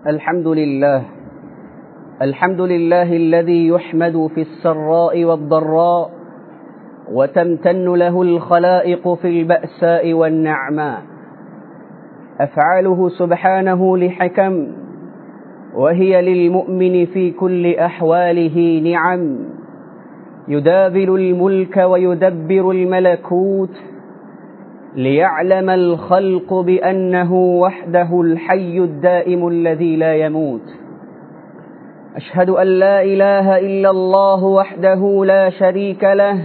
الحمد لله الحمد لله الذي يحمد في السراء والضراء وتمتن له الخلائق في البأساء والنعماء أفعاله سبحانه لحكم وهي للمؤمن في كل أحواله نعم يدابل الملك ويدبر الملكوت ليعلم الخلق بأنه وحده الحي الدائم الذي لا يموت أشهد أن لا إله إلا الله وحده لا شريك له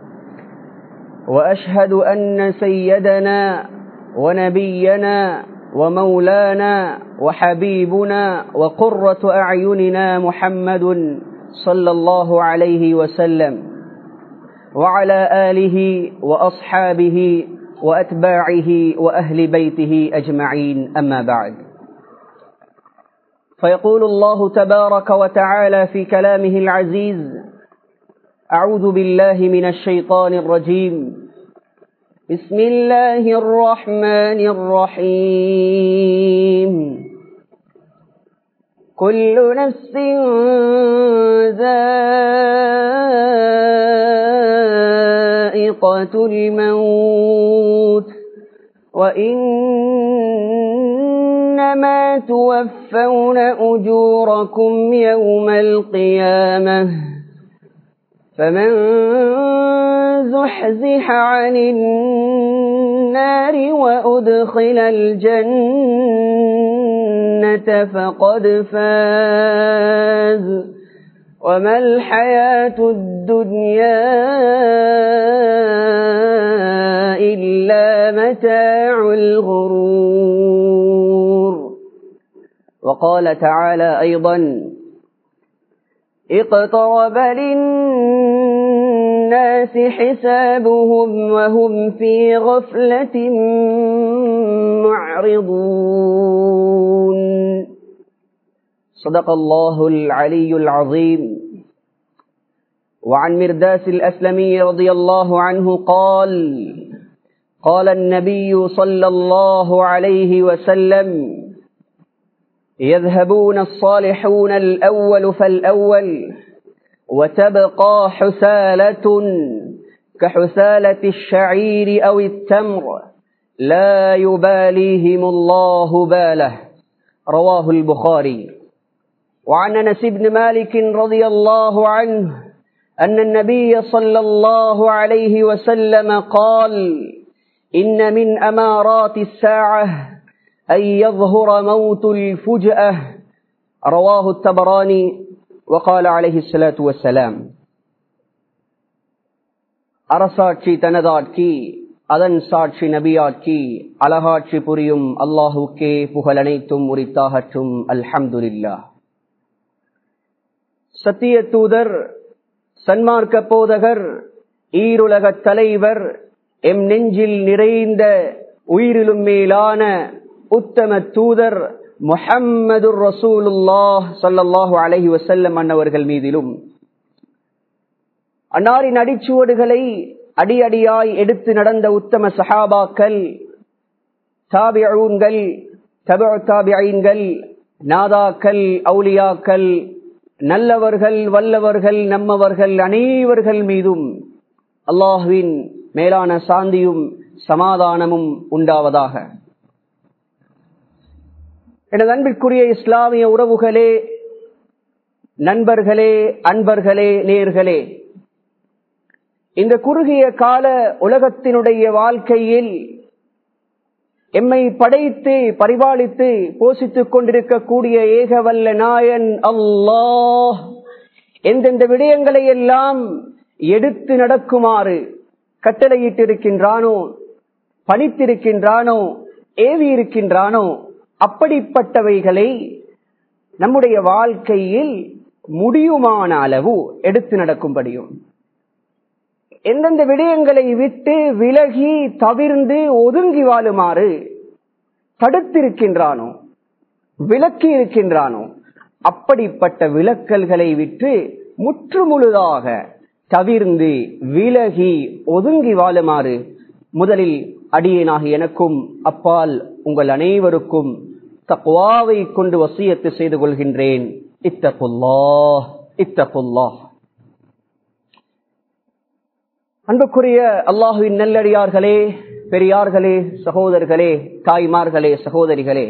وأشهد أن سيدنا ونبينا ومولانا وحبيبنا وقرة أعيننا محمد صلى الله عليه وسلم وعلى آله وأصحابه وأتباعه وأهل بيته أجمعين أما بعد فيقول الله تبارك وتعالى في كلامه العزيز أعوذ بالله من الشيطان الرجيم بسم الله الرحمن الرحيم كل نفس ذائقة الموت وإنما توفون أجوركم يوم القيامة فمن زحزح عن النار وأدخل الجنة فقد فاز وما الحياة الدنيا إلا متاع الغرور وقال تعالى أيضا اقترب للناس حسابهم وهم في غفلة معرضون صدق الله العلي العظيم وعن مرداس الأسلمي رضي الله عنه قال قال النبي صلى الله عليه وسلم يذهبون الصالحون الأول فالأول وتبقى حسالة كحسالة الشعير أو التمر لا يباليهم الله باله رواه البخاري وعن انس بن مالك رضي الله عنه ان النبي صلى الله عليه وسلم قال ان من امارات الساعه ان يظهر موت الفجاه رواه التبراني وقال عليه الصلاه والسلام அரசாட்சி தனதாட்சி அதன் சாட்சி நபியாட்சி அழகாட்சி புரியும் அல்லாஹுக்கே புகழனைத்தும் உரித்தாகற்றும் அல்ஹம்துல்லா சத்திய தூதர் சன்மார்க்க போதகர் ஈருலகத் தலைவர் எம் நெஞ்சில் நிறைந்த உயிரிலும் மேலான உத்தம தூதர் முஹம்மது ரசூலுல்லாஹ் சல்லாஹூ அலஹி வசல்லம் அன்னவர்கள் மீதிலும் அன்னாரின் அடிச்சுவடுகளை அடியடியாய் எடுத்து நடந்த உத்தம சஹாபாக்கள் தாபியூன்கள் தபு தாபியன்கள் நாதாக்கள் அவுலியாக்கள் நல்லவர்கள் வல்லவர்கள் நம்மவர்கள் அனைவர்கள் மீதும் அல்லாஹுவின் மேலான சாந்தியும் சமாதானமும் உண்டாவதாக எனது அன்பிற்குரிய இஸ்லாமிய உறவுகளே நண்பர்களே அன்பர்களே நேர்களே இந்த குறுகிய கால உலகத்தினுடைய வாழ்க்கையில் எம்மை படைத்து பரிபாலித்து போஷித்துக் கொண்டிருக்கக்கூடிய ஏகவல்ல நாயன் அல்லாஹ் எந்தெந்த விடயங்களை எல்லாம் எடுத்து நடக்குமாறு கட்டளையிட்டிருக்கின்றானோ பணித்திருக்கின்றானோ ஏவி இருக்கின்றானோ அப்படிப்பட்டவைகளை நம்முடைய வாழ்க்கையில் முடியுமான அளவு எடுத்து நடக்கும்படியும் எந்தெந்த விடயங்களை விட்டு விலகி தவிர்ந்து ஒதுங்கி வாழுமாறு தடுத்திருக்கின்றானோ விலக்கி இருக்கின்றானோ அப்படிப்பட்ட விலக்கல்களை விட்டு முற்றுமுழுதாக தவிர்ந்து விலகி ஒதுங்கி வாழுமாறு முதலில் அடியேனாக எனக்கும் அப்பால் உங்கள் அனைவருக்கும் தக்வாவை கொண்டு வசியத்து செய்து கொள்கின்றேன் இத்தகுல்லா இத்தகுல்லா அன்புக்குரிய அல்லாஹுவின் நல்லடியார்களே பெரியார்களே சகோதரர்களே தாய்மார்களே சகோதரிகளே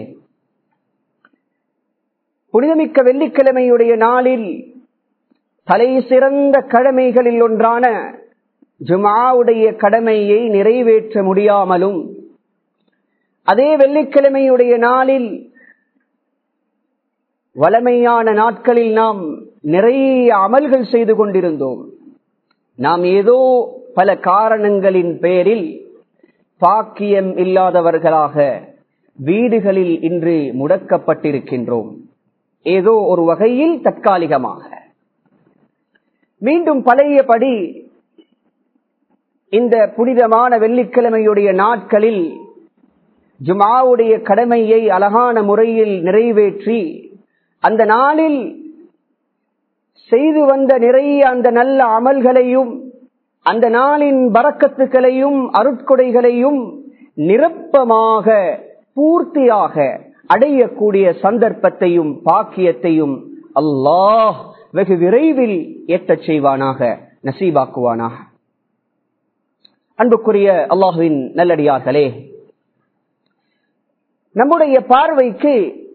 புனிதமிக்க வெள்ளிக்கிழமையுடைய நாளில் தலை சிறந்த கடமைகளில் ஒன்றான ஜுமாவுடைய கடமையை நிறைவேற்ற முடியாமலும் அதே வெள்ளிக்கிழமையுடைய நாளில் வளமையான நாட்களில் நாம் நிறைய அமல்கள் செய்து கொண்டிருந்தோம் நாம் ஏதோ பல காரணங்களின் பெயரில் பாக்கியம் இல்லாதவர்களாக வீடுகளில் இன்று முடக்கப்பட்டிருக்கின்றோம் ஏதோ ஒரு வகையில் தற்காலிகமாக மீண்டும் பழையபடி இந்த புனிதமான வெள்ளிக்கிழமையுடைய நாட்களில் ஜுமாவுடைய கடமையை அழகான முறையில் நிறைவேற்றி அந்த நாளில் செய்து வந்த நிறைய அந்த நல்ல அமல்களையும் அந்த நாளின் பறக்கத்துக்களையும் அருட்கொடைகளையும் நிரப்பமாக பூர்த்தியாக அடையக்கூடிய சந்தர்ப்பத்தையும் பாக்கியத்தையும் அல்லாஹ் வெகு விரைவில் ஏற்றச் செய்வானாக நசீபாக்குவானாக அன்புக்குரிய அல்லாஹுவின் நல்லடியார்களே நம்முடைய பார்வைக்கு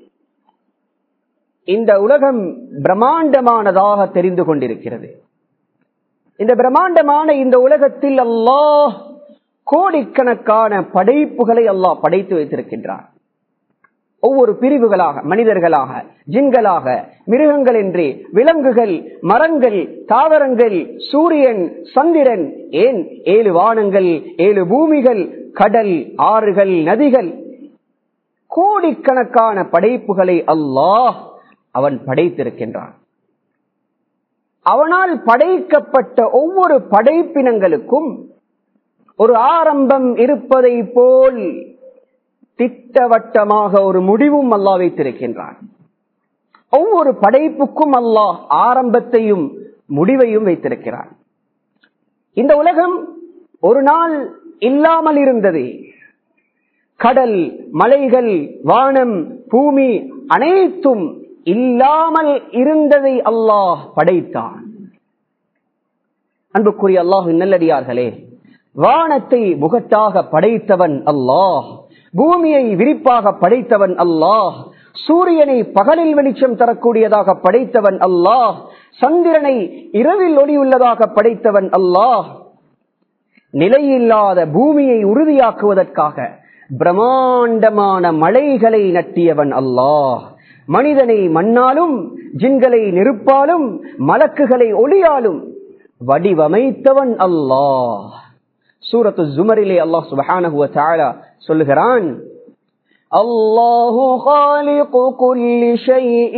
இந்த உலகம் பிரம்மாண்டமானதாக தெரிந்து கொண்டிருக்கிறது இந்த பிரம்மாண்டமான இந்த உலகத்தில் அல்லாஹ் கோடிக்கணக்கான படைப்புகளை அல்லாஹ் படைத்து வைத்திருக்கின்றார் ஒவ்வொரு பிரிவுகளாக மனிதர்களாக ஜின்களாக மிருகங்கள் என்று விலங்குகள் மரங்கள் தாவரங்கள் சூரியன் சந்திரன் ஏன் ஏழு வானங்கள் ஏழு பூமிகள் கடல் ஆறுகள் நதிகள் கோடிக்கணக்கான படைப்புகளை அல்லாஹ் அவன் படைத்திருக்கின்றான் அவனால் படைக்கப்பட்ட ஒவ்வொரு படைப்பினங்களுக்கும் ஒரு ஆரம்பம் இருப்பதை போல் திட்டவட்டமாக ஒரு முடிவும் அல்லாஹ் வைத்திருக்கின்றான் ஒவ்வொரு படைப்புக்கும் அல்லாஹ் ஆரம்பத்தையும் முடிவையும் வைத்திருக்கிறான் இந்த உலகம் ஒரு நாள் இல்லாமல் இருந்தது கடல் மலைகள் வானம் பூமி அனைத்தும் இல்லாமல் இருந்ததை அல்லாஹ் படைத்தான் அன்புக்குரிய அல்லாஹு நல்லடியார்களே வானத்தை முகட்டாக படைத்தவன் அல்லாஹ் பூமியை விரிப்பாக படைத்தவன் அல்லாஹ் சூரியனை பகலில் வெளிச்சம் தரக்கூடியதாக படைத்தவன் அல்லாஹ் சந்திரனை இரவில் ஒளியுள்ளதாக படைத்தவன் அல்லாஹ் நிலையில்லாத பூமியை உறுதியாக்குவதற்காக பிரம்மாண்டமான மலைகளை நட்டியவன் அல்லாஹ் மனிதனை மண்ணாலும் ஜின்களை நெருப்பாலும் மலக்குகளை ஒளியாலும் வடிவமைத்தவன் அல்லாஹ் சூரத்து ஜுமரிலே அல்லாஹ் சுபஹானஹு வ தஆலா சொல்லுகிறான் அல்லாஹு خالق كل شيء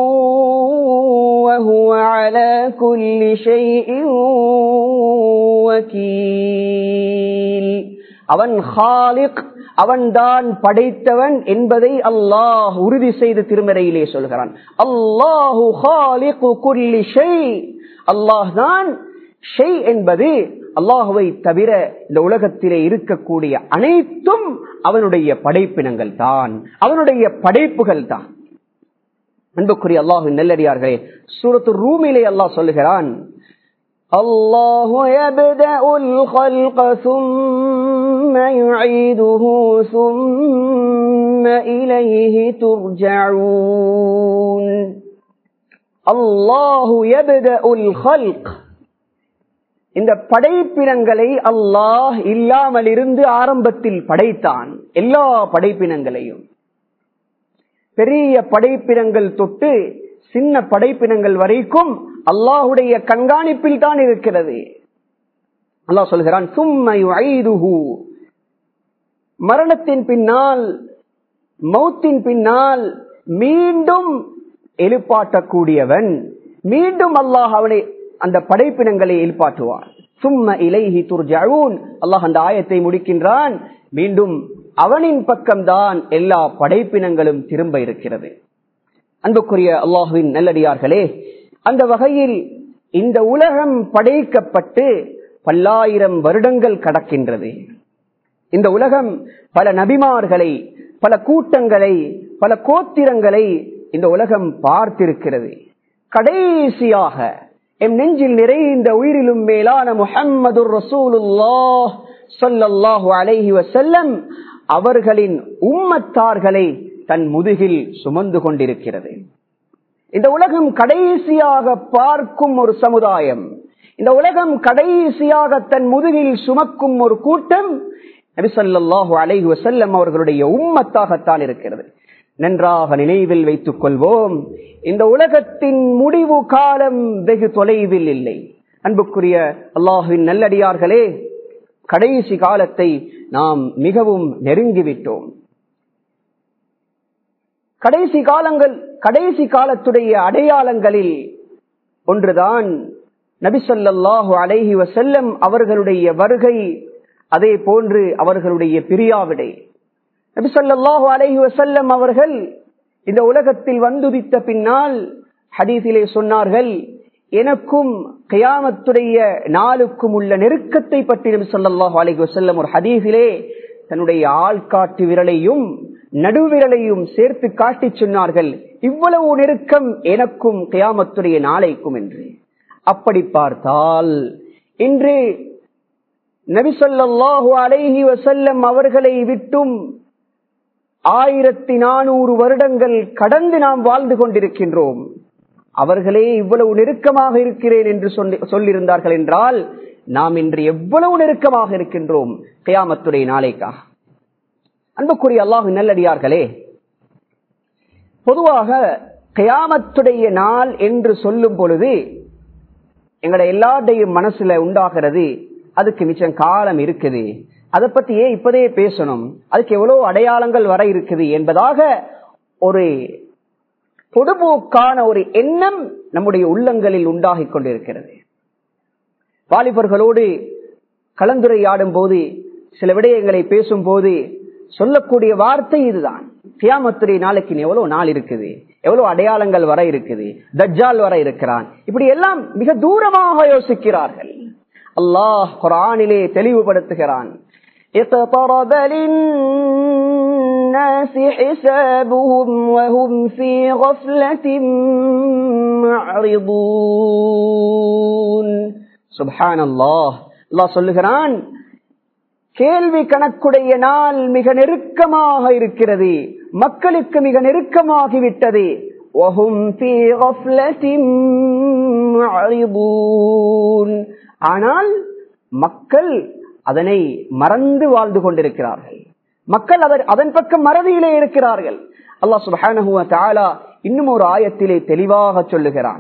وهو على كل شيء وكيل அவன் خالق அவன்தான் படைத்தவன் என்பதை அல்லாஹ் உறுதி செய்து திருமறையிலே சொல்கிறான் அல்லாஹு خالق كل شيء அல்லாஹ் தான் ஷெய் என்பது அல்லாஹுவை தவிர இந்த உலகத்திலே இருக்கக்கூடிய அனைத்தும் அவனுடைய படைப்பினங்கள் தான் அவனுடைய படைப்புகள் தான் அன்புக்குரிய அல்லாஹு நெல்லடியார்களே சூரத்து ரூமிலே அல்லாஹ் சொல்லுகிறான் الله يبدأ الخلق ثم يعيده ثم إليه ترجعون الله يبدأ الخلق இந்த படைப்பினங்களை அல்லாஹ் இல்லாமல் இருந்து ஆரம்பத்தில் படைத்தான் எல்லா படைப்பினங்களையும் பெரிய படைப்பினங்கள் தொட்டு சின்ன படைப்பினங்கள் வரைக்கும் அல்லாஹுடைய கண்காணிப்பில் தான் இருக்கிறது அல்லாஹ் சொல்கிறான் சும்மை ஐதுஹு மரணத்தின் பின்னால் மௌத்தின் பின்னால் மீண்டும் எழுப்பாட்டக்கூடியவன் மீண்டும் அல்லாஹ் அவனை அந்த படைப்பினங்களை எழுப்பாட்டுவான் சும்ம இலைஹி துர்ஜூன் அல்லாஹ் அந்த ஆயத்தை முடிக்கின்றான் மீண்டும் அவனின் பக்கம்தான் எல்லா படைப்பினங்களும் திரும்ப இருக்கிறது அன்புக்குரிய அல்லாஹுவின் நல்லடியார்களே அந்த வகையில் இந்த உலகம் படைக்கப்பட்டு பல்லாயிரம் வருடங்கள் கடக்கின்றது இந்த உலகம் பல நபிமார்களை பல கூட்டங்களை பல கோத்திரங்களை இந்த உலகம் பார்த்திருக்கிறது கடைசியாக எம் நெஞ்சில் நிறைந்த உயிரிலும் மேலான முஹம்மது ரசூலுல்லாஹ் சொல்லல்லாஹு அலைஹி வசல்லம் அவர்களின் உம்மத்தார்களை தன் முதுகில் சுமந்து கொண்டிருக்கிறது இந்த உலகம் கடைசியாக பார்க்கும் ஒரு சமுதாயம் இந்த உலகம் கடைசியாக தன் முதுகில் சுமக்கும் ஒரு கூட்டம் நபிசல்லாஹு அலைஹி வசல்லம் அவர்களுடைய உம்மத்தாகத்தான் இருக்கிறது நன்றாக நினைவில் வைத்துக் கொள்வோம் இந்த உலகத்தின் முடிவு காலம் வெகு தொலைவில் இல்லை அன்புக்குரிய அல்லாஹுவின் நல்லடியார்களே கடைசி காலத்தை நாம் மிகவும் நெருங்கிவிட்டோம் கடைசி காலங்கள் கடைசி காலத்துடைய அடையாளங்களில் ஒன்றுதான் நபிசல்லாஹு அலைஹி வசல்லம் அவர்களுடைய வருகை அதே போன்று அவர்களுடைய பிரியாவிடை நபிசல்லாஹு அலைஹி வசல்லம் அவர்கள் இந்த உலகத்தில் வந்துதித்த பின்னால் ஹதீஸிலே சொன்னார்கள் எனக்கும் கயாமத்துடைய நாளுக்கும் உள்ள நெருக்கத்தை பற்றி நபி சொல்லாஹு அலைஹி வசல்லம் ஒரு ஹதீஸிலே தன்னுடைய ஆள்காட்டு விரலையும் நடுவிரலையும் சேர்த்து காட்டி சொன்னார்கள் இவ்வளவு நெருக்கம் எனக்கும் கயாமத்துடைய நாளைக்கும் என்று அப்படி பார்த்தால் இன்று நபிசல்லாஹு அலைஹி வசல்லம் அவர்களை விட்டும் ஆயிரத்தி நானூறு வருடங்கள் கடந்து நாம் வாழ்ந்து கொண்டிருக்கின்றோம் அவர்களே இவ்வளவு நெருக்கமாக இருக்கிறேன் என்று சொல்லியிருந்தார்கள் என்றால் நாம் இன்று எவ்வளவு நெருக்கமாக இருக்கின்றோம் கயாமத்துடைய நாளைக்காக அன்புக்குரிய அல்லாஹு நல்லடியார்களே பொதுவாக கயாமத்துடைய நாள் என்று சொல்லும் பொழுது எங்களுடைய எல்லாருடையும் மனசுல உண்டாகிறது அதுக்கு மிச்சம் காலம் இருக்குது அதை பத்தி ஏன் இப்பதே பேசணும் அதுக்கு எவ்வளவு அடையாளங்கள் வர இருக்குது என்பதாக ஒரு பொதுபோக்கான ஒரு எண்ணம் நம்முடைய உள்ளங்களில் உண்டாகிக் கொண்டிருக்கிறது வாலிபர்களோடு கலந்துரையாடும் போது சில விடயங்களை பேசும் போது சொல்லக்கூடிய வார்த்தை இதுதான் கியாமத்துறை நாளைக்கு எவ்வளவு நாள் இருக்குது எவ்வளவு அடையாளங்கள் வர இருக்குது தஜ்ஜால் வர இருக்கிறான் இப்படி எல்லாம் மிக தூரமாக யோசிக்கிறார்கள் அல்லாஹ் குரானிலே தெளிவுபடுத்துகிறான் اقترب للناس حسابهم وهم في غفلة معرضون سبحان الله الله சொல்லுகிறான் கேள்வி கணக்குடைய நாள் மிக நெருக்கமாக இருக்கிறது மக்களுக்கு மிக நெருக்கமாகிவிட்டது ஆனால் மக்கள் அதனை மறந்து வாழ்ந்து கொண்டிருக்கிறார்கள் மக்கள் அதன் பக்கம் மறதியிலே இருக்கிறார்கள் அல்லா சுபானஹுவ தாலா இன்னும் ஒரு ஆயத்திலே தெளிவாக சொல்லுகிறான்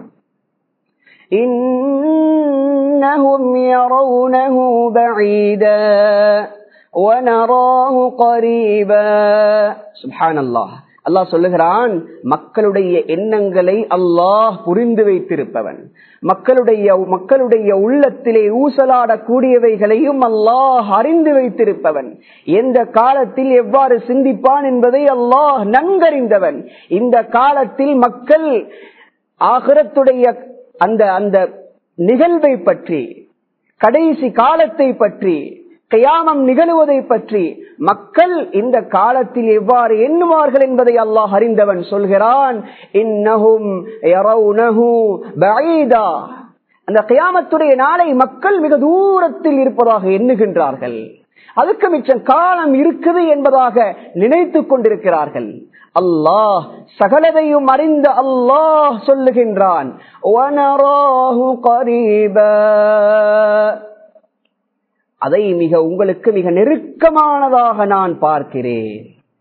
إنهم يرونه بعيدا ونراه قريبا سبحان الله அல்லாஹ் சொல்லுகிறான் மக்களுடைய எண்ணங்களை அல்லாஹ் புரிந்து வைத்திருப்பவன் மக்களுடைய மக்களுடைய உள்ளத்திலே ஊசலாடக்கூடியவைகளையும் அல்லாஹ் அறிந்து வைத்திருப்பவன் எந்த காலத்தில் எவ்வாறு சிந்திப்பான் என்பதை அல்லாஹ் நன்கறிந்தவன் இந்த காலத்தில் மக்கள் ஆகிரத்துடைய அந்த அந்த நிகழ்வை பற்றி கடைசி காலத்தை பற்றி கயாமம் நிகழுவதை பற்றி மக்கள் இந்த காலத்தில் எவ்வாறு எண்ணுவார்கள் என்பதை அல்லாஹ் அறிந்தவன் சொல்கிறான் இன்னஹும் அந்த கயாமத்துடைய நாளை மக்கள் மிக தூரத்தில் இருப்பதாக எண்ணுகின்றார்கள் அதுக்கு மிச்சம் காலம் இருக்குது என்பதாக நினைத்துக் கொண்டிருக்கிறார்கள் அல்லாஹ் சகலதையும் அறிந்த அல்லாஹ் சொல்லுகின்றான் அதை மிக உங்களுக்கு மிக நெருக்கமானதாக நான் பார்க்கிறேன்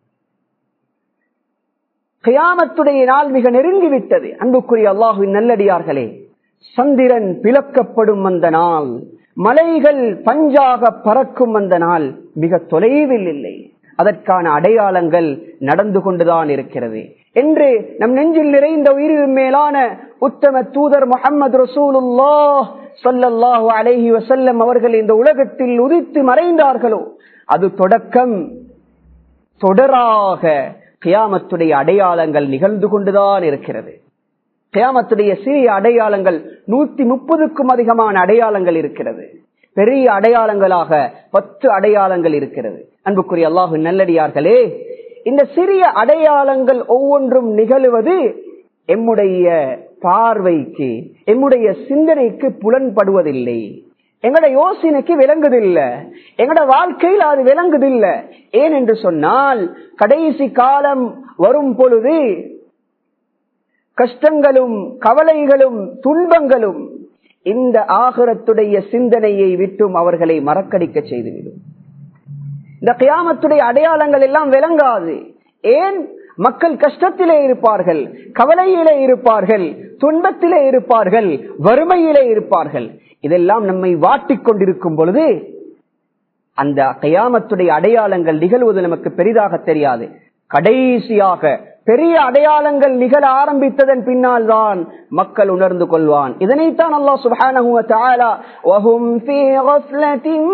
கயாமத்துடைய நாள் மிக நெருங்கிவிட்டது அன்புக்குரிய அல்லாஹுவின் நல்லடியார்களே சந்திரன் பிளக்கப்படும் அந்த நாள் மலைகள் பஞ்சாக பறக்கும் அந்த நாள் மிக தொலைவில் இல்லை அதற்கான அடையாளங்கள் நடந்து கொண்டுதான் இருக்கிறது என்று நம் நெஞ்சில் நிறைந்த உயிரின் மேலான உத்தம தூதர் முகமது ரசூலுல்லாஹ் சொல்லல்லாஹு அலைஹி வசல்லம் அவர்கள் இந்த உலகத்தில் உதித்து மறைந்தார்களோ அது தொடக்கம் தொடராக கியாமத்துடைய அடையாளங்கள் நிகழ்ந்து கொண்டுதான் இருக்கிறது கியாமத்துடைய சிறிய அடையாளங்கள் நூத்தி முப்பதுக்கும் அதிகமான அடையாளங்கள் இருக்கிறது பெரிய அடையாளங்களாக பத்து அடையாளங்கள் இருக்கிறது அன்புக்குரிய அல்லாஹு நல்லடியார்களே இந்த சிறிய அடையாளங்கள் ஒவ்வொன்றும் நிகழுவது எம்முடைய பார்வைக்கு எம்முடைய சிந்தனைக்கு புலன்படுவதில்லை எங்கட யோசனைக்கு விளங்குதில்லை எங்கட வாழ்க்கையில் அது விளங்குதில்லை ஏன் என்று சொன்னால் கடைசி காலம் வரும் பொழுது கஷ்டங்களும் கவலைகளும் துன்பங்களும் இந்த ஆகரத்துடைய சிந்தனையை விட்டும் அவர்களை மறக்கடிக்க செய்துவிடும் இந்த கியாமத்துடைய அடையாளங்கள் எல்லாம் விளங்காது ஏன் மக்கள் கஷ்டத்திலே இருப்பார்கள் கவலையிலே இருப்பார்கள் துன்பத்திலே இருப்பார்கள் வறுமையிலே இருப்பார்கள் இதெல்லாம் நம்மை வாட்டிக் கொண்டிருக்கும் பொழுது அந்த கயாமத்துடைய அடையாளங்கள் நிகழ்வது நமக்கு பெரிதாக தெரியாது கடைசியாக பெரிய அடையாளங்கள் நிகழ ஆரம்பித்ததன் பின்னால் தான் மக்கள் உணர்ந்து கொள்வான் இதனைத்தான் அல்லாஹ் சுப்ஹானஹு வ தஆலா வஹும் ஃபீ கஃப்லத்தின்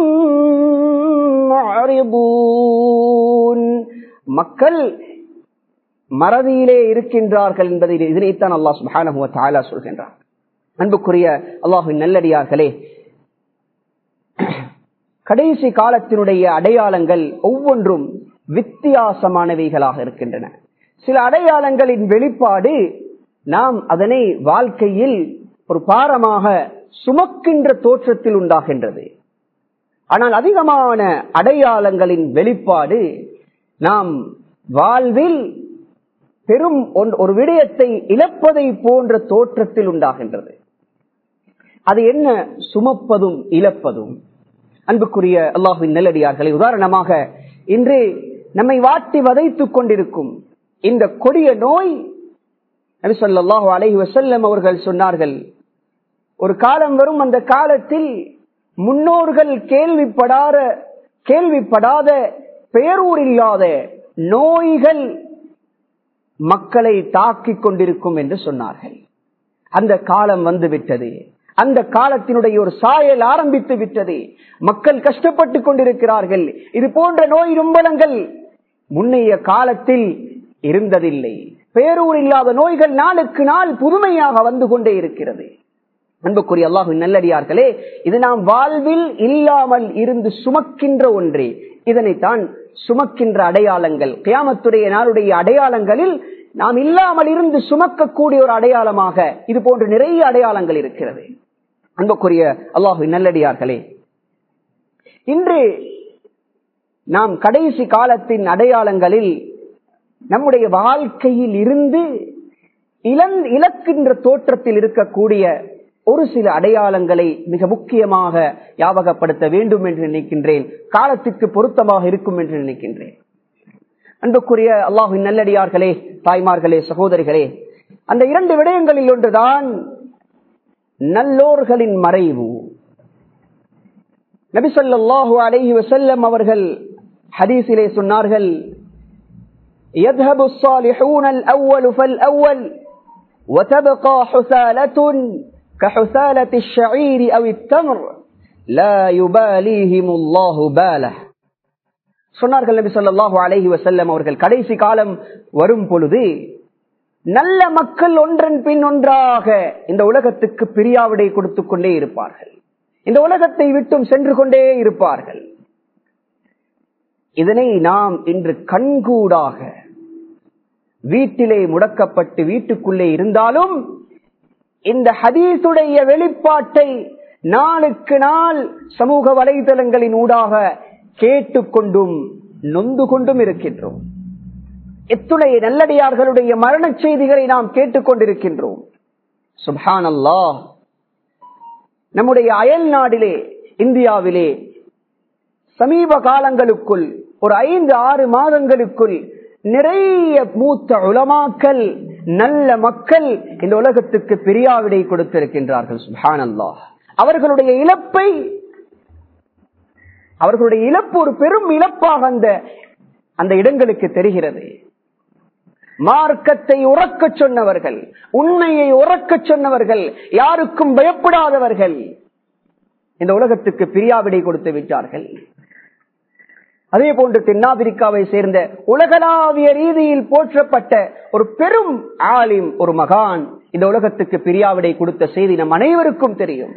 முஅரிபூன் மக்கள் மறதியிலே இருக்கின்றார்கள் என்பதை இதனைத்தான் அல்லாஹ் சுப்ஹானஹு வ தஆலா சொல்கின்றார் அன்புக்குரிய அல்லாஹ்வின் நல்லடியார்களே கடைசி காலத்தினுடைய அடையாளங்கள் ஒவ்வொன்றும் வித்தியாசமானவைகளாக இருக்கின்றன சில அடையாளங்களின் வெளிப்பாடு நாம் அதனை வாழ்க்கையில் ஒரு பாரமாக சுமக்கின்ற தோற்றத்தில் உண்டாகின்றது ஆனால் அதிகமான அடையாளங்களின் வெளிப்பாடு நாம் வாழ்வில் பெரும் ஒரு விடயத்தை இழப்பதை போன்ற தோற்றத்தில் உண்டாகின்றது அது என்ன சுமப்பதும் இழப்பதும் அன்புக்குரிய அல்லாஹுவின் நெல்லடியார்களை உதாரணமாக இன்று நம்மை வாட்டி வதைத்துக் கொண்டிருக்கும் இந்த கொடிய நோய் நபி சொல்லாஹு அலஹி வசல்லம் அவர்கள் சொன்னார்கள் ஒரு காலம் வரும் அந்த காலத்தில் முன்னோர்கள் கேள்விப்படாத கேள்விப்படாத பெயரூர் இல்லாத நோய்கள் மக்களை தாக்கிக் கொண்டிருக்கும் என்று சொன்னார்கள் அந்த காலம் வந்து விட்டது அந்த காலத்தினுடைய ஒரு சாயல் ஆரம்பித்து விட்டது மக்கள் கஷ்டப்பட்டு கொண்டிருக்கிறார்கள் இது போன்ற நோய் நும்பலங்கள் முன்னைய காலத்தில் இருந்ததில்லை பேரூர் இல்லாத நோய்கள் நாளுக்கு நாள் புதுமையாக வந்து கொண்டே இருக்கிறது அன்புக்குரிய அல்லாஹு நல்லடியார்களே இது நாம் வாழ்வில் இல்லாமல் இருந்து சுமக்கின்ற ஒன்றே இதனைத்தான் சுமக்கின்ற அடையாளங்கள் கியாமத்துடைய நாளுடைய அடையாளங்களில் நாம் இல்லாமல் இருந்து சுமக்கக்கூடிய ஒரு அடையாளமாக இது போன்ற நிறைய அடையாளங்கள் இருக்கிறது அன்புக்குரிய அல்லாஹு நல்லடியார்களே இன்று நாம் கடைசி காலத்தின் அடையாளங்களில் நம்முடைய வாழ்க்கையில் இருந்து இழக்கின்ற தோற்றத்தில் இருக்கக்கூடிய ஒரு சில அடையாளங்களை மிக முக்கியமாக ஞாபகப்படுத்த வேண்டும் என்று நினைக்கின்றேன் காலத்திற்கு பொருத்தமாக இருக்கும் என்று நினைக்கின்றேன் அன்புக்குரிய அல்லாஹின் நல்லடியார்களே தாய்மார்களே சகோதரிகளே அந்த இரண்டு விடயங்களில் ஒன்றுதான் நல்லோர்களின் மறைவு நபிசல்லாஹு அலைஹி வசல்லம் அவர்கள் ஹதீஸிலே சொன்னார்கள் يذهب الصالحون الأول فالأول وتبقى حثالة كحثالة الشعير أو التمر لا يباليهم الله باله சொன்னார்கள் நபி சொல்லாஹு அலஹி வசல்லம் அவர்கள் கடைசி காலம் வரும் பொழுது நல்ல மக்கள் ஒன்றன் பின் ஒன்றாக இந்த உலகத்துக்கு பிரியாவிடை கொடுத்து கொண்டே இருப்பார்கள் இந்த உலகத்தை விட்டும் சென்று கொண்டே இருப்பார்கள் இதனை நாம் இன்று கண்கூடாக வீட்டிலே முடக்கப்பட்டு வீட்டுக்குள்ளே இருந்தாலும் இந்த ஹதீசுடைய வெளிப்பாட்டை நாளுக்கு நாள் சமூக வலைதளங்களின் ஊடாக கேட்டுக்கொண்டும் நொந்து கொண்டும் இருக்கின்றோம் எத்துணை நல்லடியார்களுடைய மரண செய்திகளை நாம் கேட்டுக்கொண்டிருக்கின்றோம் சுபான் அல்லா நம்முடைய அயல் நாடிலே இந்தியாவிலே சமீப காலங்களுக்குள் ஒரு ஐந்து ஆறு மாதங்களுக்குள் நிறைய மூத்த உலமாக்கல் நல்ல மக்கள் இந்த உலகத்துக்கு பிரியாவிடை கொடுத்திருக்கின்றார்கள் சுபான் அல்லா அவர்களுடைய இழப்பை அவர்களுடைய இழப்பு ஒரு பெரும் இழப்பாக அந்த அந்த இடங்களுக்கு தெரிகிறது மார்க்கத்தை உறக்க சொன்னவர்கள் உண்மையை உறக்க சொன்னவர்கள் யாருக்கும் பயப்படாதவர்கள் இந்த உலகத்துக்கு பிரியாவிடை கொடுத்து விட்டார்கள் அதே போன்று தென்னாப்பிரிக்காவை சேர்ந்த உலகளாவிய ரீதியில் போற்றப்பட்ட ஒரு பெரும் ஆலிம் ஒரு மகான் இந்த உலகத்துக்கு பிரியாவிடை கொடுத்த செய்தி நம் அனைவருக்கும் தெரியும்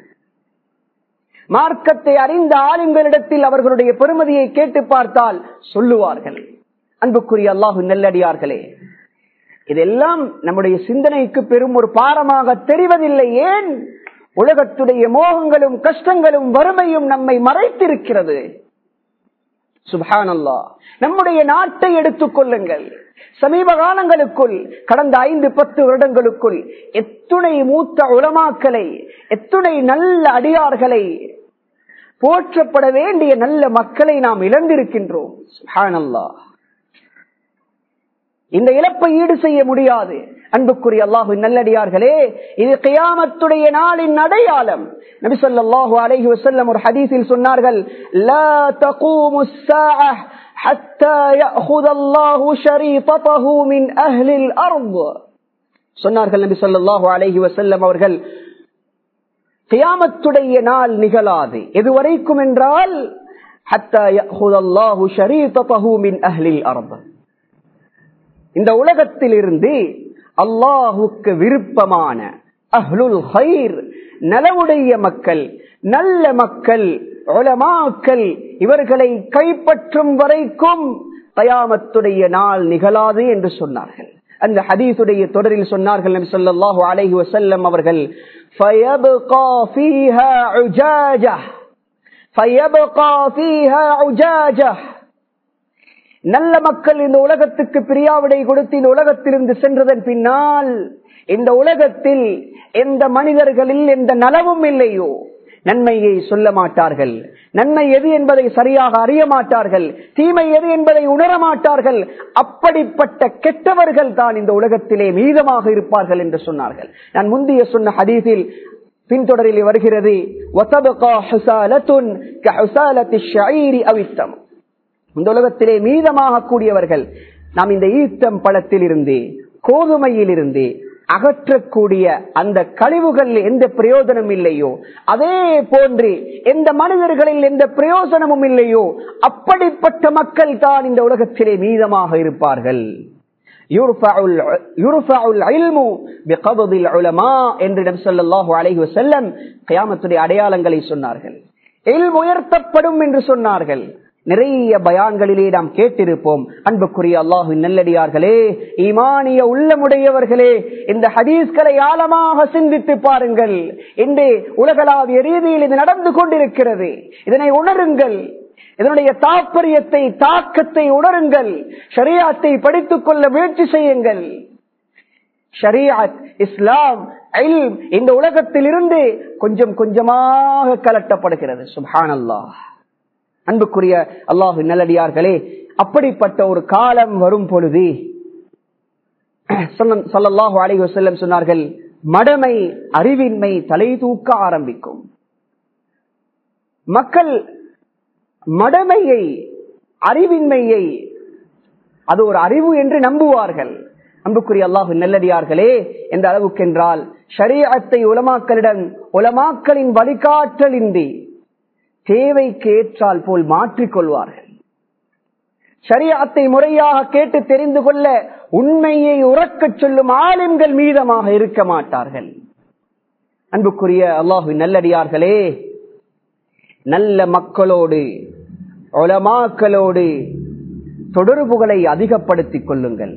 மார்க்கத்தை அறிந்த ஆலிம்களிடத்தில் அவர்களுடைய பெருமதியை கேட்டு பார்த்தால் சொல்லுவார்கள் அன்புக்குரிய அல்லாஹு நல்லடியார்களே இதெல்லாம் நம்முடைய சிந்தனைக்கு பெரும் ஒரு பாரமாக தெரிவதில்லை ஏன் உலகத்துடைய மோகங்களும் கஷ்டங்களும் வறுமையும் நம்மை மறைத்திருக்கிறது சுபானல்லா நம்முடைய நாட்டை எடுத்துக் கொள்ளுங்கள் சமீப காலங்களுக்குள் கடந்த ஐந்து பத்து வருடங்களுக்குள் எத்துணை மூத்த உலமாக்களை எத்துணை நல்ல அடியார்களை போற்றப்பட வேண்டிய நல்ல மக்களை நாம் இழந்திருக்கின்றோம் சுபானல்லா இந்த இழப்பை ஈடு செய்ய முடியாது அன்புக்குரிய அல்லாஹு நல்லடியார்களே இது கியாமத்துடைய நாளின் அடையாளம் நபி ஸல்லல்லாஹு அலைஹி வஸல்லம் ஒரு ஹதீஸில் சொன்னார்கள் லா தகூமு الساعه حتى ياخذ الله شريطته من اهل الارض சொன்னார்கள் நபி ஸல்லல்லாஹு அலைஹி வஸல்லம் அவர்கள் கியாமத்துடைய நாள் நிகழாது எதுவரைக்கும் என்றால் حتى ياخذ الله شريطته من اهل الارض இந்த உலகத்தில் இருந்து அல்லாஹுக்கு விருப்பமான அஹ்லுல் ஹைர் நலவுடைய மக்கள் நல்ல மக்கள் உலமாக்கள் இவர்களை கைப்பற்றும் வரைக்கும் கயாமத்துடைய நாள் நிகழாது என்று சொன்னார்கள் அந்த ஹதீசுடைய தொடரில் சொன்னார்கள் நபி ஸல்லல்லாஹு அலைஹி வஸல்லம் அவர்கள் فيبقى فيها عجاجة فيبقى فيها عجاجة நல்ல மக்கள் இந்த உலகத்துக்கு பிரியாவிடை கொடுத்து இந்த உலகத்திலிருந்து சென்றதன் பின்னால் இந்த உலகத்தில் எந்த மனிதர்களில் எந்த நலவும் இல்லையோ நன்மையை சொல்ல மாட்டார்கள் நன்மை எது என்பதை சரியாக அறிய மாட்டார்கள் தீமை எது என்பதை உணர மாட்டார்கள் அப்படிப்பட்ட கெட்டவர்கள் தான் இந்த உலகத்திலே மீதமாக இருப்பார்கள் என்று சொன்னார்கள் நான் முந்தைய சொன்ன ஹதீஸில் பின்தொடரில் வருகிறது அவித்தம் இந்த உலகத்திலே மீதமாக கூடியவர்கள் நாம் இந்த ஈத்தம் பழத்தில் இருந்து கோதுமையில் இருந்து அகற்றக்கூடிய அந்த கழிவுகள் எந்த பிரயோஜனம் இல்லையோ அதே போன்று எந்த மனிதர்களில் எந்த பிரயோஜனமும் இல்லையோ அப்படிப்பட்ட மக்கள் தான் இந்த உலகத்திலே மீதமாக இருப்பார்கள் அடையாளங்களை சொன்னார்கள் உயர்த்தப்படும் என்று சொன்னார்கள் நிறைய பயான்களிலே நாம் கேட்டிருப்போம் அன்புக்குரிய அல்லாஹு நல்லடியார்களே ஈமானிய உள்ளமுடையவர்களே இந்த ஹதீஸ்களை ஆழமாக சிந்தித்து பாருங்கள் இன்று உலகளாவிய ரீதியில் இது நடந்து கொண்டிருக்கிறது இதனை உணருங்கள் இதனுடைய தாற்பயத்தை தாக்கத்தை உணருங்கள் ஷரியாத்தை படித்துக் கொள்ள முயற்சி செய்யுங்கள் ஷரியாத் இஸ்லாம் இந்த உலகத்தில் இருந்து கொஞ்சம் கொஞ்சமாக கலட்டப்படுகிறது சுபான் அல்லாஹ் அன்புக்குரிய அல்லாஹு நல்லடியார்களே அப்படிப்பட்ட ஒரு காலம் வரும் பொழுது சொல்லல்லாஹு அலி வசல்லம் சொன்னார்கள் மடமை அறிவின்மை தலை தூக்க ஆரம்பிக்கும் மக்கள் மடமையை அறிவின்மையை அது ஒரு அறிவு என்று நம்புவார்கள் அன்புக்குரிய அல்லாஹு நல்லடியார்களே எந்த அளவுக்கு என்றால் ஷரீஅத்தை உலமாக்களிடம் உலமாக்களின் வழிகாட்டலின்றி தேவைக்கு ஏற்றால் போல் மாற்றிக் கொள்வார்கள் ஷரியாத்தை முறையாக கேட்டு தெரிந்து கொள்ள உண்மையை உறக்கச் சொல்லும் ஆலிம்கள் மீதமாக இருக்க மாட்டார்கள் அன்புக்குரிய அல்லாஹு நல்லடியார்களே நல்ல மக்களோடு ஒலமாக்களோடு தொடர்புகளை அதிகப்படுத்திக் கொள்ளுங்கள்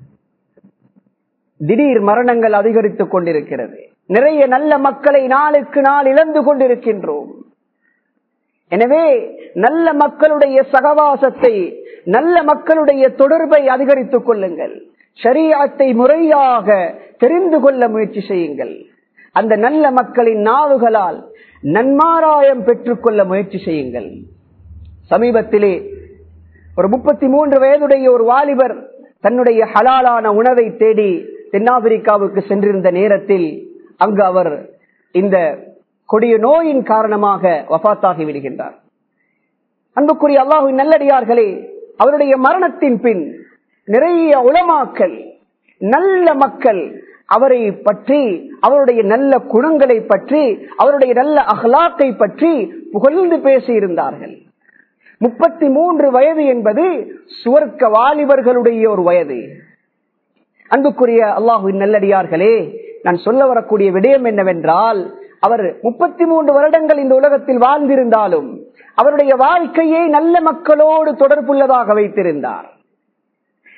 திடீர் மரணங்கள் அதிகரித்துக் கொண்டிருக்கிறது நிறைய நல்ல மக்களை நாளுக்கு நாள் இழந்து கொண்டிருக்கின்றோம் எனவே நல்ல மக்களுடைய சகவாசத்தை நல்ல மக்களுடைய தொடர்பை அதிகரித்துக் கொள்ளுங்கள் ஷரீஅத்தை முறையாக தெரிந்து கொள்ள முயற்சி செய்யுங்கள் அந்த நல்ல மக்களின் நாவுகளால் நன்மாராயம் பெற்றுக்கொள்ள முயற்சி செய்யுங்கள் சமீபத்திலே ஒரு முப்பத்தி மூன்று வயதுடைய ஒரு வாலிபர் தன்னுடைய ஹலாலான உணவை தேடி தென்னாப்பிரிக்காவுக்கு சென்றிருந்த நேரத்தில் அங்கு அவர் இந்த கொடிய நோயின் காரணமாக வபாத்தாகி விடுகின்றார் அன்புக்குரிய அல்லாஹு நல்லடியார்களே அவருடைய மரணத்தின் பின் நிறைய உளமாக்கல் நல்ல மக்கள் அவரை பற்றி அவருடைய நல்ல குணங்களை பற்றி அவருடைய நல்ல அகலாக்கை பற்றி புகழ்ந்து பேசியிருந்தார்கள் முப்பத்தி மூன்று வயது என்பது சுவர்க்க வாலிபர்களுடைய ஒரு வயது அன்புக்குரிய அல்லாஹு நல்லடியார்களே நான் சொல்ல வரக்கூடிய விடயம் என்னவென்றால் அவர் முப்பத்தி மூன்று வருடங்கள் இந்த உலகத்தில் வாழ்ந்திருந்தாலும் அவருடைய வாழ்க்கையை நல்ல மக்களோடு தொடர்புள்ளதாக வைத்திருந்தார்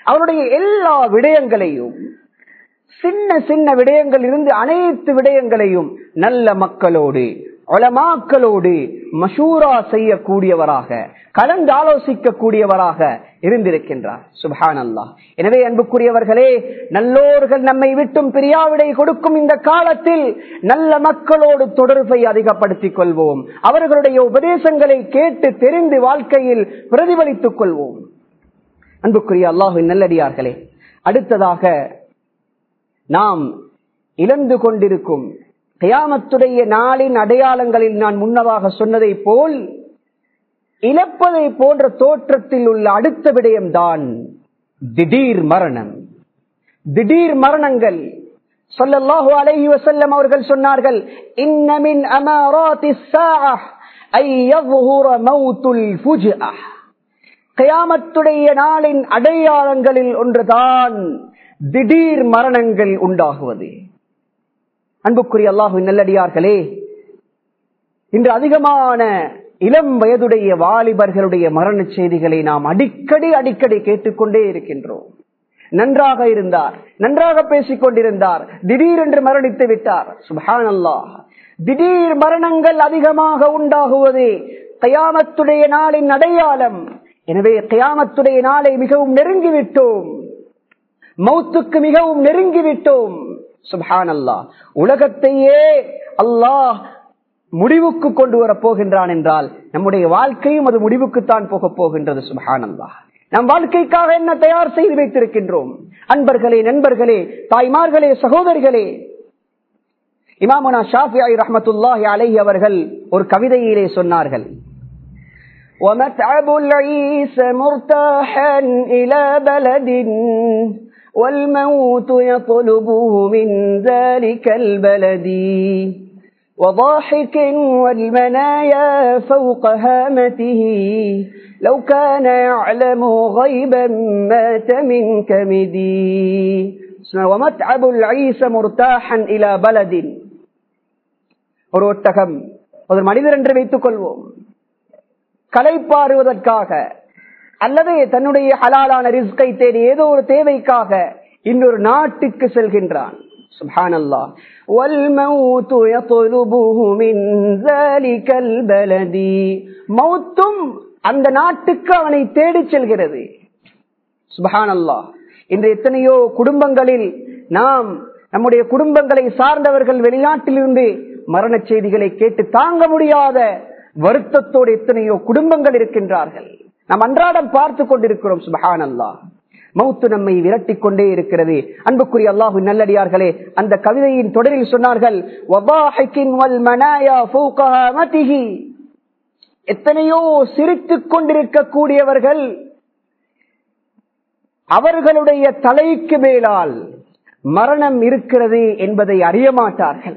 அவருடைய எல்லா விடயங்களையும் சின்ன சின்ன விடயங்கள் இருந்து அனைத்து விடயங்களையும் நல்ல மக்களோடு ஒலமாக்களோடு மஷூரா செய்யக்கூடியவராக கலந்து ஆலோசிக்க கூடியவராக இருந்திருக்கின்றார் சுபான் அல்லா எனவே அன்புக்குரியவர்களே நல்லோர்கள் நம்மை விட்டும் பிரியாவிடை கொடுக்கும் இந்த காலத்தில் நல்ல மக்களோடு தொடர்பை அதிகப்படுத்திக் கொள்வோம் அவர்களுடைய உபதேசங்களை கேட்டு தெரிந்து வாழ்க்கையில் பிரதிபலித்துக் கொள்வோம் அன்புக்குரிய அல்லாஹின் நல்லடியார்களே அடுத்ததாக நாம் இழந்து கொண்டிருக்கும் கயாமத்துடைய நாளின் அடையாளங்களில் நான் முன்னதாக சொன்னதை போல் இழப்பதை போன்ற தோற்றத்தில் உள்ள அடுத்த விடயம்தான் திடீர் மரணம் திடீர் மரணங்கள் சொல்லல்லாஹு அலைஹி வசல்லம் அவர்கள் சொன்னார்கள் இன்னமின் அமராத்தி கயாமத்துடைய நாளின் அடையாளங்களில் ஒன்றுதான் திடீர் மரணங்கள் உண்டாகுவது அன்புக்குரிய அல்லாஹு நல்லடியார்களே இன்று அதிகமான இளம் வயதுடைய வாலிபர்களுடைய மரண செய்திகளை நாம் அடிக்கடி அடிக்கடி கேட்டுக்கொண்டே இருக்கின்றோம் நன்றாக இருந்தார் நன்றாக பேசிக் கொண்டிருந்தார் திடீரென்று மரணித்து விட்டார் சுபான் அல்லாஹ் திடீர் மரணங்கள் அதிகமாக உண்டாகுவது கயாமத்துடைய நாளின் அடையாளம் எனவே கயாமத்துடைய நாளை மிகவும் நெருங்கிவிட்டோம் மௌத்துக்கு மிகவும் நெருங்கிவிட்டோம் சுபான் அல்லாஹ் உலகத்தையே அல்லாஹ் முடிவுக்கு கொண்டு வர போகின்றான் என்றால் நம்முடைய வாழ்க்கையும் அது முடிவுக்குத்தான் போக போகின்றது சுபஹான் அல்லாஹ் நம் வாழ்க்கைக்காக என்ன தயார் செய்து வைத்திருக்கின்றோம் அன்பர்களே நண்பர்களே தாய்மார்களே சகோதரிகளே இமாமுனா ஷாஃபி ரஹமத்துல்லாஹி அலைஹி அவர்கள் ஒரு கவிதையிலே சொன்னார்கள் ومتعب العيس مرتاحا إلى بلد والموت يطلبه من ذلك البلد وضاحك والمنايا فوق هامته لو كان يعلم غيبا مات من كمدي ومتعب العيس مرتاحا إلى بلد ஒரு ஒட்டகம் ஒரு மனிதர் என்று வைத்துக் கொள்வோம் கலைப்பாறுவதற்காக அல்லது தன்னுடைய ஹலாலான ரிஸ்கை தேடி ஏதோ ஒரு தேவைக்காக இன்னொரு நாட்டுக்கு செல்கின்றான் سبحان الله والموت يطلبه من ذلك البلد மௌத்தும் அந்த நாட்டுக்கு அவனை தேடிச் செல்கிறது சுபஹான் அல்லாஹ் இன்று எத்தனையோ குடும்பங்களில் நாம் நம்முடைய குடும்பங்களை சார்ந்தவர்கள் வெளிநாட்டிலிருந்து மரண செய்திகளை கேட்டு தாங்க முடியாத வருத்தத்தோடு எத்தனையோ குடும்பங்கள் இருக்கின்றார்கள் நாம் அன்றாடம் பார்த்து கொண்டிருக்கிறோம் சுபஹான் அல்லாஹ் மௌத்து நம்மை விரட்டி கொண்டே இருக்கிறது அன்புக்குரிய அல்லாஹு நல்லடியார்களே அந்த கவிதையின் தொடரில் சொன்னார்கள் எத்தனையோ சிரித்துக் கொண்டிருக்கக்கூடியவர்கள் அவர்களுடைய தலைக்கு மேலால் மரணம் இருக்கிறது என்பதை அறிய மாட்டார்கள்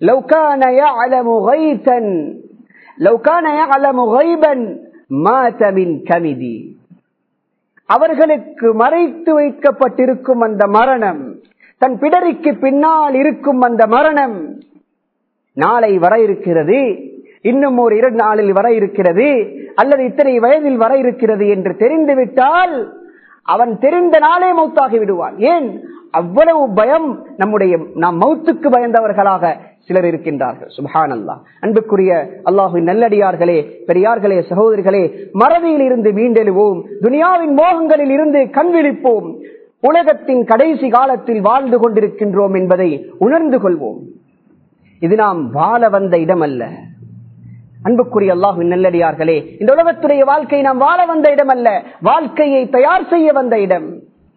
கமிதி அவர்களுக்கு மறைத்து வைக்கப்பட்டிருக்கும் அந்த மரணம் தன் பிடரிக்கு பின்னால் இருக்கும் அந்த மரணம் நாளை வர இருக்கிறது இன்னும் ஒரு இரண்டு நாளில் வர இருக்கிறது அல்லது இத்தனை வயதில் வர இருக்கிறது என்று தெரிந்துவிட்டால் அவன் தெரிந்த நாளே மௌத்தாகி விடுவான் ஏன் அவ்வளவு பயம் நம்முடைய நாம் மௌத்துக்கு பயந்தவர்களாக சிலர் இருக்கின்றார்கள் சுபான் அல்லா அன்புக்குரிய அல்லாஹு நல்லடியார்களே பெரியார்களே சகோதரிகளே மறதியில் இருந்து மீண்டெழுவோம் துனியாவின் மோகங்களில் இருந்து கண்விழிப்போம் உலகத்தின் கடைசி காலத்தில் வாழ்ந்து கொண்டிருக்கின்றோம் என்பதை உணர்ந்து கொள்வோம் இது நாம் வாழ வந்த இடம் அல்ல அன்புக்குரிய அல்லாஹு நல்லடியார்களே இந்த உலகத்துடைய வாழ்க்கை நாம் வாழ வந்த இடம் அல்ல வாழ்க்கையை தயார் செய்ய வந்த இடம்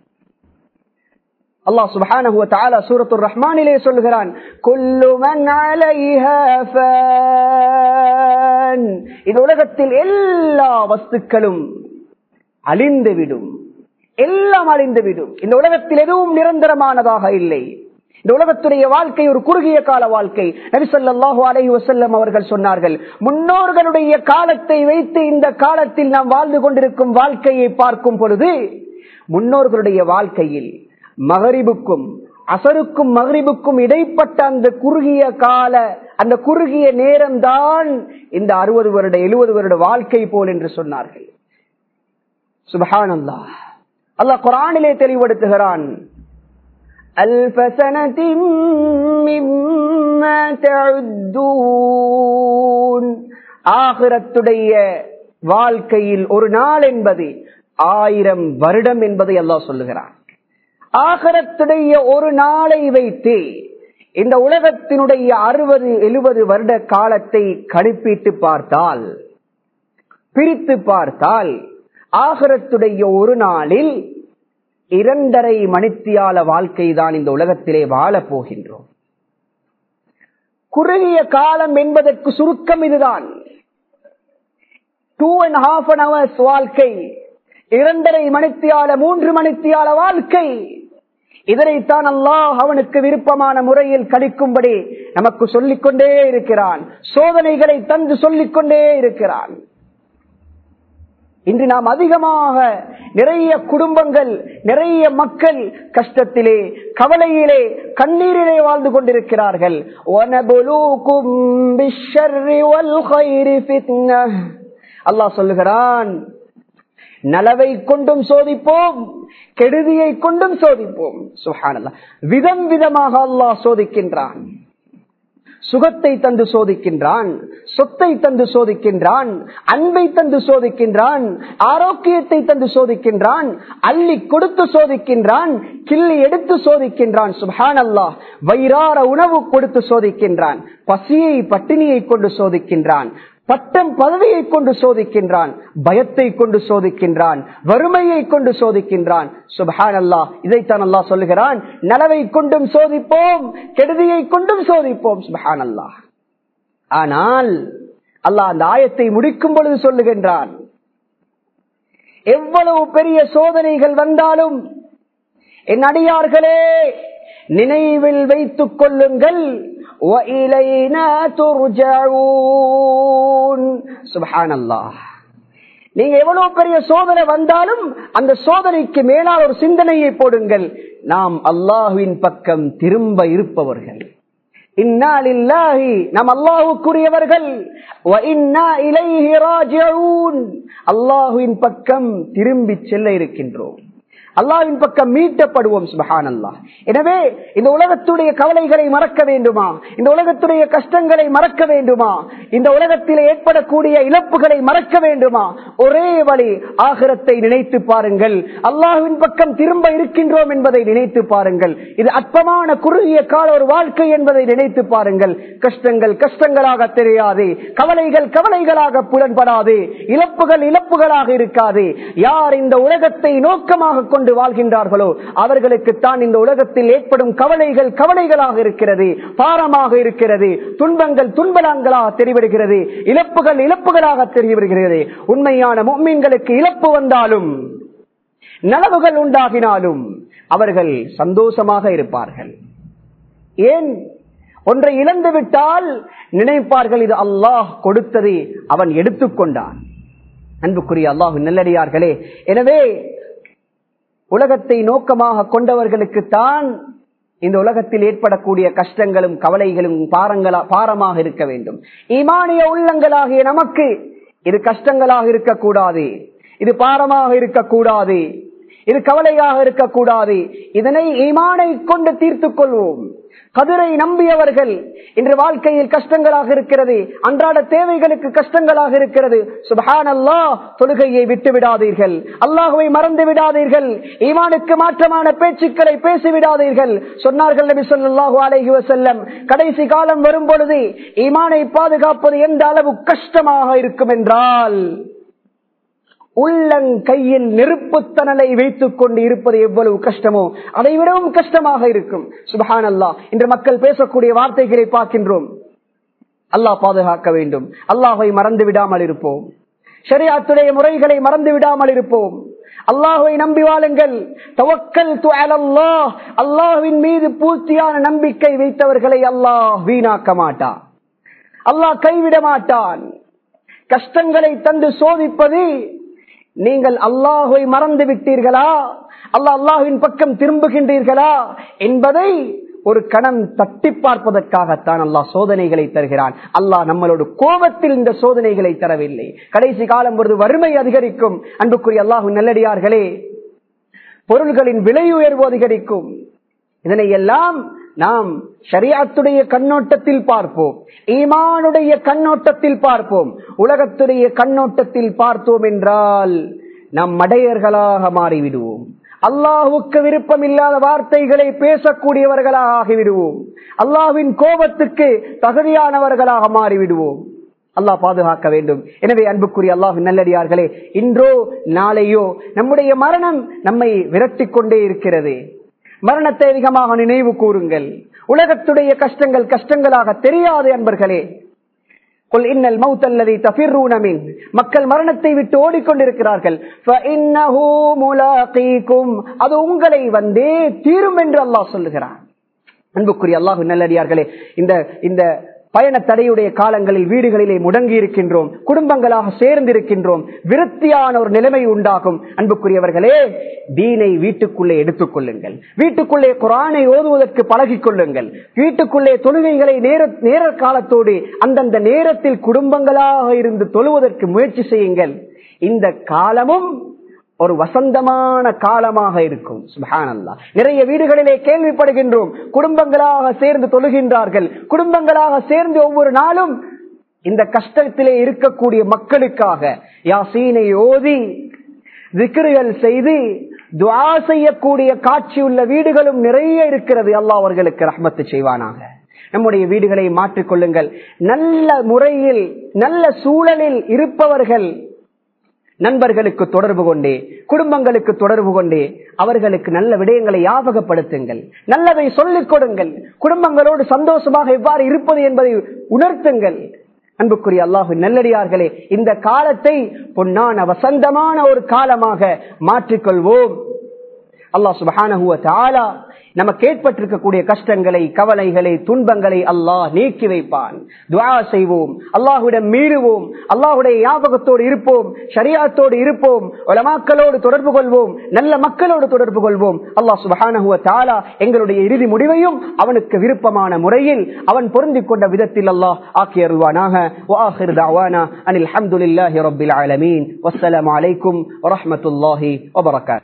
அல்லாஹ் சுப்ஹானஹு வ தஆலா சூரத்துர் ரஹ்மானிலே சொல்கிறான் குல்லு மன் அலைஹா ஃபான் இந்த உலகத்தில் எல்லா வஸ்துக்களும் அழிந்து விடும் எல்லாம் அழிந்து விடும் இந்த உலகத்தில் எதுவும் நிரந்தரமானதாக இல்லை இந்த உலகத்துடைய வாழ்க்கை ஒரு குறுகிய கால வாழ்க்கை நபிசல்லாஹு அலைஹி வசல்லம் அவர்கள் சொன்னார்கள் முன்னோர்களுடைய காலத்தை வைத்து இந்த காலத்தில் நாம் வாழ்ந்து கொண்டிருக்கும் வாழ்க்கையை பார்க்கும் பொழுது முன்னோர்களுடைய வாழ்க்கையில் மகரிபுக்கும் அசருக்கும் மகரிபுக்கும் இடைப்பட்ட அந்த குறுகிய கால அந்த குறுகிய நேரம் தான் இந்த அறுபது வருட எழுபது வருட வாழ்க்கை போல் என்று சொன்னார்கள் சுபஹானல்லா அல்லாஹ் குரானிலே தெளிவுபடுத்துகிறான் ألف سنة مما تعدون ஆகிரத்துடைய வாழ்க்கையில் ஒரு நாள் என்பது ஆயிரம் வருடம் என்பதை அல்லாஹ் சொல்லுகிறான் ஆகரத்துடைய ஒரு நாளை வைத்து இந்த உலகத்தினுடைய அறுபது எழுபது வருட காலத்தை கணிப்பிட்டு பார்த்தால் பிரித்து பார்த்தால் ஆகரத்துடைய ஒரு நாளில் இரண்டரை மணித்தியால வாழ்க்கை தான் இந்த உலகத்திலே வாழப் போகின்றோம் குறுகிய காலம் என்பதற்கு சுருக்கம் இதுதான் two and half an hours வாழ்க்கை இரண்டரை மணித்தியால மூன்று மணித்தியால வாழ்க்கை இதனைத்தான் அல்லாஹ் அவனுக்கு விருப்பமான முறையில் கணிக்கும்படி நமக்கு சொல்லிக்கொண்டே இருக்கிறான் சோதனைகளை தந்து சொல்லிக்கொண்டே இருக்கிறான் இன்று நாம் அதிகமாக நிறைய குடும்பங்கள் நிறைய மக்கள் கஷ்டத்திலே கவலையிலே கண்ணீரிலே வாழ்ந்து கொண்டிருக்கிறார்கள் அல்லாஹ் சொல்லுகிறான் நலவை கொண்டும் சோதிப்போம் கெடுதியை கொண்டும் சோதிப்போம் சுஹானல்லா விதம் விதமாக அல்லாஹ் சோதிக்கின்றான் சுகத்தை தந்து சோதிக்கின்றான் சொத்தை தந்து சோதிக்கின்றான் அன்பை தந்து சோதிக்கின்றான் ஆரோக்கியத்தை தந்து சோதிக்கின்றான் அள்ளி கொடுத்து சோதிக்கின்றான் கிள்ளி எடுத்து சோதிக்கின்றான் சுபான் அல்லாஹ் வயிறார உணவு கொடுத்து சோதிக்கின்றான் பசியை பட்டினியை கொண்டு சோதிக்கின்றான் பட்டம் பதவியை கொண்டு சோதிக்கின்றான் பயத்தை கொண்டு சோதிக்கின்றான் வறுமையை கொண்டு சோதிக்கின்றான் சுபஹான் அல்லா இதைத்தான் அல்லா சொல்லுகிறான் நலவை கொண்டும் சோதிப்போம் கெடுதியை கொண்டும் சோதிப்போம் சுபஹான் அல்லா ஆனால் அல்லாஹ் அந்த ஆயத்தை முடிக்கும் பொழுது சொல்லுகின்றான் எவ்வளவு பெரிய சோதனைகள் வந்தாலும் என் அடியார்களே நினைவில் வைத்துக் கொள்ளுங்கள் நீங்க எவ்வளவு பெரிய சோதனை வந்தாலும் அந்த சோதனைக்கு மேலால் ஒரு சிந்தனையை போடுங்கள் நாம் அல்லாஹுவின் பக்கம் திரும்ப இருப்பவர்கள் இந்நாளில்லாஹி நாம் அல்லாஹுக்குரியவர்கள் அல்லாஹுவின் பக்கம் திரும்பி செல்ல இருக்கின்றோம் அல்லாவின் பக்கம் மீட்டப்படுவோம் சுபஹான் அல்லா எனவே இந்த உலகத்துடைய கவலைகளை மறக்க வேண்டுமா இந்த உலகத்துடைய கஷ்டங்களை மறக்க வேண்டுமா இந்த உலகத்தில் ஏற்படக்கூடிய இழப்புகளை மறக்க வேண்டுமா ஒரே வழி ஆகிரத்தை நினைத்து பாருங்கள் அல்லாஹுவின் பக்கம் திரும்ப இருக்கின்றோம் என்பதை நினைத்து பாருங்கள் இது அற்பமான குறுகிய கால ஒரு வாழ்க்கை என்பதை நினைத்து பாருங்கள் கஷ்டங்கள் கஷ்டங்களாக தெரியாது கவலைகள் கவலைகளாக புலன்படாது இழப்புகள் இழப்புகளாக இருக்காது யார் இந்த உலகத்தை நோக்கமாக கொண்டு கொண்டு வாழ்கின்றார்களோ அவர்களுக்கு தான் இந்த உலகத்தில் ஏற்படும் கவலைகள் கவலைகளாக இருக்கிறது பாரமாக இருக்கிறது துன்பங்கள் துன்பலாங்களாக தெரிவிடுகிறது இழப்புகள் இழப்புகளாக தெரிவிடுகிறது உண்மையான மும்மீன்களுக்கு இழப்பு வந்தாலும் நலவுகள் உண்டாகினாலும் அவர்கள் சந்தோஷமாக இருப்பார்கள் ஏன் ஒன்றை இழந்து விட்டால் நினைப்பார்கள் இது அல்லாஹ் கொடுத்தது அவன் எடுத்துக்கொண்டான் அன்புக்குரிய அல்லாஹு நல்லடியார்களே எனவே உலகத்தை நோக்கமாக கொண்டவர்களுக்கு தான் இந்த உலகத்தில் ஏற்படக்கூடிய கஷ்டங்களும் கவலைகளும் பாரங்களா பாரமாக இருக்க வேண்டும் ஈமானிய உள்ளங்களாகிய நமக்கு இது கஷ்டங்களாக இருக்கக்கூடாது இது பாரமாக இருக்கக்கூடாது இது கவலையாக இருக்கக்கூடாது இதனை ஈமானை கொண்டு தீர்த்துக் கொள்வோம் கதிரை நம்பியவர்கள் இன்று வாழ்க்கையில் கஷ்டங்களாக இருக்கிறது அன்றாட தேவைகளுக்கு கஷ்டங்களாக இருக்கிறது சுபஹான் அல்லா தொழுகையை விட்டு விடாதீர்கள் அல்லாஹுவை மறந்து விடாதீர்கள் ஈமானுக்கு மாற்றமான பேச்சுக்களை பேசிவிடாதீர்கள் சொன்னார்கள் நபி சொல்லாஹு அலஹி வசல்லம் கடைசி காலம் வரும் பொழுது ஈமானை பாதுகாப்பது எந்த அளவு கஷ்டமாக இருக்கும் என்றால் உள்ளங்கையில் நெருப்புத்தனலை வைத்துக் கொண்டு இருப்பது எவ்வளவு கஷ்டமோ அதை விடவும் கஷ்டமாக இருக்கும் சுபஹான் அல்லா இன்று மக்கள் பேசக்கூடிய வார்த்தைகளை பார்க்கின்றோம் அல்லாஹ் பாதுகாக்க வேண்டும் அல்லாஹை மறந்து விடாமல் இருப்போம் ஷரியாத்துடைய முறைகளை மறந்து விடாமல் இருப்போம் அல்லாஹுவை நம்பி வாழுங்கள் தவக்கல் அல்லாஹ் அல்லாஹுவின் மீது பூர்த்தியான நம்பிக்கை வைத்தவர்களை அல்லாஹ் வீணாக்க மாட்டான் அல்லாஹ் கைவிட மாட்டான் கஷ்டங்களை தந்து சோதிப்பது நீங்கள் அல்லாஹுவை மறந்து விட்டீர்களா அல்லா அல்லாஹுவின் பக்கம் திரும்புகின்றீர்களா என்பதை ஒரு கணம் தட்டி பார்ப்பதற்காகத்தான் அல்லாஹ் சோதனைகளை தருகிறான் அல்லாஹ் நம்மளோட கோபத்தில் இந்த சோதனைகளை தரவில்லை கடைசி காலம் பொழுது வறுமை அதிகரிக்கும் அன்புக்குரிய அல்லாஹு நல்லடியார்களே பொருள்களின் விலை உயர்வு அதிகரிக்கும் இதனை எல்லாம் நாம் ஷரியாத்துடைய கண்ணோட்டத்தில் பார்ப்போம் ஈமானுடைய கண்ணோட்டத்தில் பார்ப்போம் உலகத்துடைய கண்ணோட்டத்தில் பார்த்தோம் என்றால் நாம் மடையர்களாக மாறிவிடுவோம் அல்லாஹுக்கு விருப்பம் இல்லாத வார்த்தைகளை பேசக்கூடியவர்களாக ஆகிவிடுவோம் அல்லாஹ்வின் கோபத்துக்கு தகுதியானவர்களாக மாறிவிடுவோம் அல்லாஹ் பாதுகாக்க வேண்டும் எனவே அன்புக்குரிய அல்லாஹ் நல்லடியார்களே இன்றோ நாளையோ நம்முடைய மரணம் நம்மை விரட்டிக் கொண்டே இருக்கிறது மரணத்தை அதிகமாக நினைவு கூறுங்கள் உலகத்துடைய கஷ்டங்கள் கஷ்டங்களாக தெரியாது அன்பர்களே கொல் இன்னல் மௌத்தல்லதை தபிர்ரூனமின் மக்கள் மரணத்தை விட்டு ஓடிக்கொண்டிருக்கிறார்கள் ஃபஇன்னஹு முலாகீக்கும். அது உங்களை வந்தே தீரும் என்று அல்லாஹ் சொல்லுகிறார் அன்புக்குரிய அல்லாஹு நல்லடியார்களே இந்த இந்த பயண தடையுடைய காலங்களில் வீடுகளிலே முடங்கி இருக்கின்றோம் குடும்பங்களாக சேர்ந்திருக்கின்றோம் விருத்தியான ஒரு நிலைமை உண்டாகும் அன்புக்குரியவர்களே தீனை வீட்டுக்குள்ளே எடுத்துக் கொள்ளுங்கள் வீட்டுக்குள்ளே குரானை ஓதுவதற்கு பழகிக் கொள்ளுங்கள் வீட்டுக்குள்ளே தொழுகைகளை நேர நேர காலத்தோடு அந்தந்த நேரத்தில் குடும்பங்களாக இருந்து தொழுவதற்கு முயற்சி செய்யுங்கள் இந்த காலமும் ஒரு வசந்தமான காலமாக இருக்கும் சுபஹானல்லா நிறைய வீடுகளிலே கேள்விப்படுகின்றோம் குடும்பங்களாக சேர்ந்து தொழுகின்றார்கள் குடும்பங்களாக சேர்ந்து ஒவ்வொரு நாளும் இந்த கஷ்டத்திலே இருக்கக்கூடிய மக்களுக்காக யாசீனை ஓதி விக்கிரிகள் செய்து துவா செய்யக்கூடிய காட்சி உள்ள வீடுகளும் நிறைய இருக்கிறது அல்லாஹ் அவர்களுக்கு ரஹ்மத்து செய்வானாக நம்முடைய வீடுகளை மாற்றிக்கொள்ளுங்கள் நல்ல முறையில் நல்ல சூழலில் இருப்பவர்கள் நண்பர்களுக்கு தொடர்பு கொண்டே குடும்பங்களுக்கு தொடர்பு கொண்டே அவர்களுக்கு நல்ல விடயங்களை ஞாபகப்படுத்துங்கள் நல்லதை சொல்லிக் கொடுங்கள் குடும்பங்களோடு சந்தோஷமாக எவ்வாறு இருப்பது என்பதை உணர்த்துங்கள் அன்புக்குரிய அல்லாஹு நல்லடியார்களே இந்த காலத்தை பொன்னான வசந்தமான ஒரு காலமாக மாற்றிக்கொள்வோம் அல்லாஹ் சுபஹானஹுவ தாலா நமக்கு ஏற்பட்டிருக்கக்கூடிய கஷ்டங்களை கவலைகளை துன்பங்களை அல்லாஹ் நீக்கி வைப்பான் துவா செய்வோம் அல்லாஹுடன் மீறுவோம் அல்லாஹுடைய ஞாபகத்தோடு இருப்போம் ஷரியாத்தோடு இருப்போம் உலமாக்களோடு தொடர்பு கொள்வோம் நல்ல மக்களோடு தொடர்பு கொள்வோம் அல்லாஹ் சுபஹானஹுவ தாலா எங்களுடைய இறுதி முடிவையும் அவனுக்கு விருப்பமான முறையில் அவன் பொருந்திக் கொண்ட விதத்தில் அல்லாஹ் ஆக்கி அருள்வானாக وآخر دعوانا أن الحمد لله رب العالمين والسلام عليكم ورحمة الله وبركاته